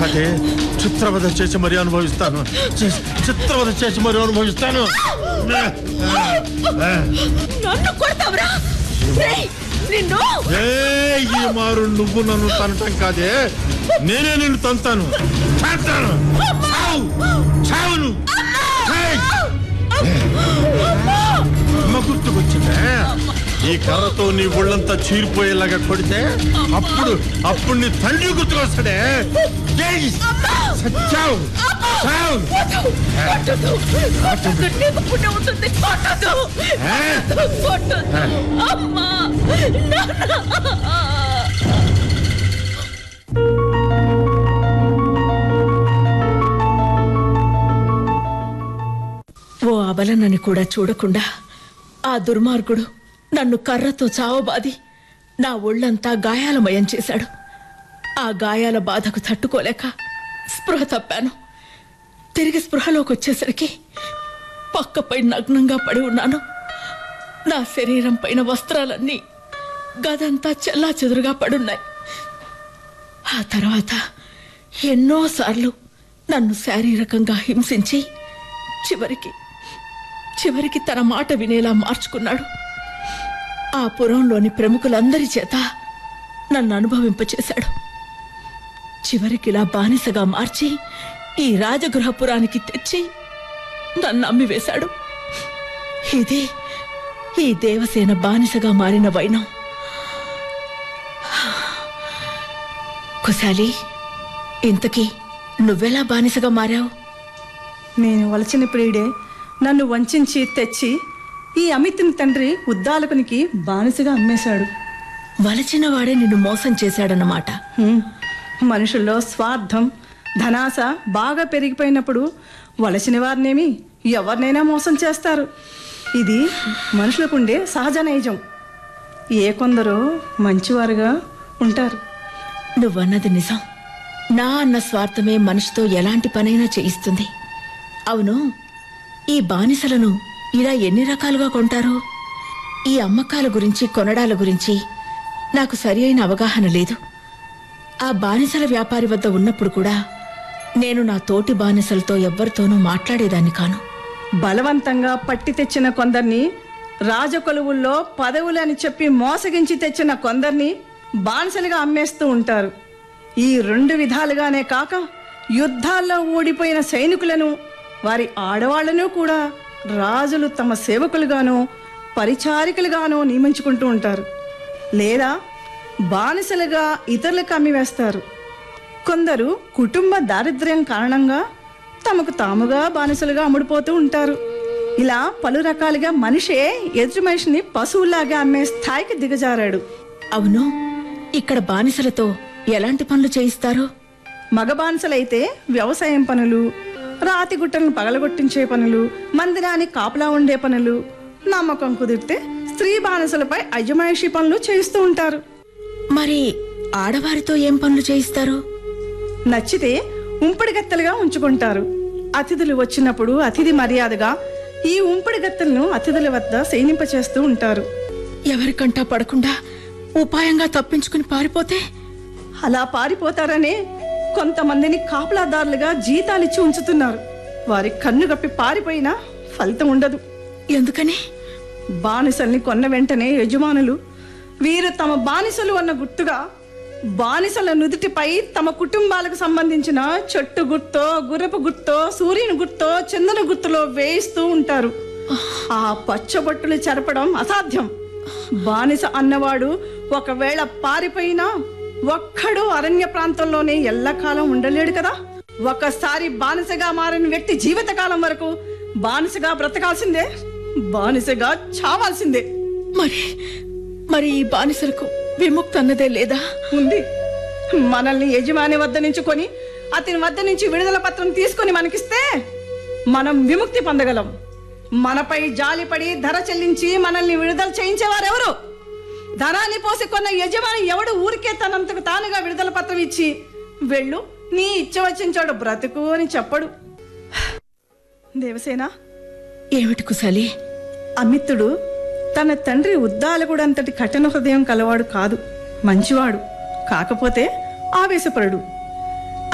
కాదే చిత్రవద చేసి మరీ అనుభవిస్తాను చి- చిత్రవద చేసి మరీ అనుభవిస్తాను నన్ను కొడతావురా రేయ్, నిన్ను ఏయ్, ఈ మారు నువ్వు నన్ను తనటం కాదే నేనే నిన్ను తంతాను తంతాను చావు చావు నువ్వు. ఏయ్, అమ్మ గుర్తుకొచ్చిందే ఈ కర్రతో నీ ఒళ్ళంతా చీరిపోయేలాగా కొడితే అప్పుడు అప్పుడు నీ తండ్రి గుర్తుకొస్తాడే ఏయ్, సచ్చావు చావు కొట్టదు కొట్టదు నీకు పుణ్యం ఉంటుంది కొట్టదు ఏ? కొట్టదు అమ్మా నాన్న ఓ అబలనని కూడా చూడకుండా ఆ దుర్మార్గుడు నన్ను కర్రతో చావబాది నా ఒళ్ళంతా గాయాలమయం చేశాడు ఆ గాయాల బాధకు తట్టుకోలేక స్పృహ తప్పాను తిరిగి స్పృహలోకి వచ్చేసరికి పక్కపై నగ్నంగా పడి ఉన్నాను నా శరీరం పైన వస్త్రాలన్నీ గదంతా చెల్లా చెదురుగా పడున్నాయి ఆ తర్వాత ఎన్నోసార్లు నన్ను శారీరకంగా హింసించి చివరికి చివరికి తన మాట వినేలా మార్చుకున్నాడు ఆ పురంలోని ప్రముఖులందరి చేత నన్ను అనుభవింపచేశాడు చివరికి ఇలా బానిసగా మార్చి ఈ రాజగృహపురానికి తెచ్చి నన్ను అమ్మివేశాడు ఇది ఈ దేవసేన బానిసగా మారిన వైనం కుశాలి ఇంతకీ నువ్వెలా బానిసగా మారావు నేను వలచిన ప్రియుడే నన్ను వంచించి తెచ్చి ఈ అమితుని తండ్రి ఉద్దాలకునికి బానిసగా అమ్మేశాడు వలచిన వాడే నిన్ను మోసం చేశాడన్నమాట హ్మ్. మనుషుల్లో స్వార్థం ధనాశ బాగా పెరిగిపోయినప్పుడు వలసిన వారినేమి ఎవరినైనా మోసం చేస్తారు ఇది మనుషులకు ఉండే సహజ నైజం ఏ కొందరు మంచివారుగా ఉంటారు నువ్వన్నది నిజం నా అన్న స్వార్థమే మనిషితో ఎలాంటి పనైనా చేయిస్తుంది అవును ఈ బానిసలను ఇలా ఎన్ని రకాలుగా కొంటారు ఈ అమ్మకాల గురించి కొనడాల గురించి నాకు సరి అయిన అవగాహన లేదు ఆ బానిసల వ్యాపారి వద్ద ఉన్నప్పుడు కూడా నేను నా తోటి బానిసలతో ఎవ్వరితోనూ మాట్లాడేదాన్ని కాను బలవంతంగా పట్టి తెచ్చిన కొందరిని రాజకొలువుల్లో పదవులని చెప్పి మోసగించి తెచ్చిన కొందరిని బానిసలుగా అమ్మేస్తూ ఉంటారు ఈ రెండు విధాలుగానే కాక యుద్ధాల్లో ఓడిపోయిన సైనికులను వారి ఆడవాళ్లను కూడా రాజులు తమ సేవకులుగానో పరిచారికలుగానో నియమించుకుంటూ ఉంటారు లేదా బానిసలుగా ఇతరులకు అమ్మివేస్తారు కొందరు కుటుంబ దారిద్ర్యం కారణంగా తమకు తాముగా బానిసలుగా అమ్ముడుపోతూ ఉంటారు ఇలా పలు రకాలుగా మనిషే ఎదుటి మనిషిని పశువులాగా అమ్మే స్థాయికి దిగజారాడు అవును ఇక్కడ బానిసలతో ఎలాంటి పనులు చేయిస్తారు మగ బానిసలైతే వ్యవసాయం పనులు రాతి గుట్టలను పగలగొట్టించే పనులు మందిరానికి కాపలా ఉండే పనులు నమ్మకం కుదిరితే స్త్రీ బానిసలపై అజమాయిషీ పనులు చేయిస్తూ ఉంటారు మరి ఆడవారితో ఏం పనులు చేయిస్తారు నచ్చితే ఉంపుడు గత్తెలుగా ఉంచుకుంటారు అతిథులు వచ్చినప్పుడు అతిథి మర్యాదగా ఈ ఉంపుడు గత్తెలను అతిథుల వద్ద శయనింపచేస్తూ ఉంటారు ఎవరికంటా పడకుండా ఉపాయంగా తప్పించుకుని పారిపోతే అలా పారిపోతారనే కొంతమందిని కాపలాదారులుగా జీతాలిచ్చి ఉంచుతున్నారు వారి కన్ను కప్పి పారిపోయినా ఫలితం ఉండదు ఎందుకని బానిసల్ని కొన్న వెంటనే యజమానులు వీరు తమ బానిసలు అన్న గుర్తుగా బానిసల నుదుటిపై తమ కుటుంబాలకు సంబంధించిన చెట్టు గుర్తో గుర్రపు గుర్తో సూర్యుని గుర్తో చందన గుర్తులో వేయిస్తూ ఉంటారు ఆ పచ్చబొట్టులు చెరపడం అసాధ్యం బానిస అన్నవాడు ఒకవేళ పారిపోయినా ఒక్కడు అరణ్య ప్రాంతంలోనే ఎల్లకాలం ఉండలేడు కదా ఒకసారి బానిసగా మారిన వ్యక్తి జీవితకాలం వరకు బానిసగా బ్రతకాల్సిందే బానిసగా చావాల్సిందే మరి మరి ఈ బానిసలకు విముక్తి అన్నదే లేదా ఉంది మనల్ని యజమాని వద్ద నుంచి కొని అతని వద్ద నుంచి విడుదల పత్రం తీసుకొని మనకిస్తే మనం విముక్తి పొందగలం మనపై జాలిపడి ధర చెల్లించి మనల్ని విడుదల చేయించేవారెవరు ధనాన్ని పోసి కొన్న యజమాని ఎవడు ఊరికే తనంతకు తానుగా విడుదల పత్రం ఇచ్చి వెళ్ళు నీ ఇచ్చ వచ్చిన చోట బ్రతుకు అని చెప్పడు దేవసేన ఏమిటి కుశాలి అమితుడు తన తండ్రి ఉద్దాలకుడంతటి కఠిన హృదయం కలవాడు కాదు మంచివాడు కాకపోతే ఆవేశపరుడు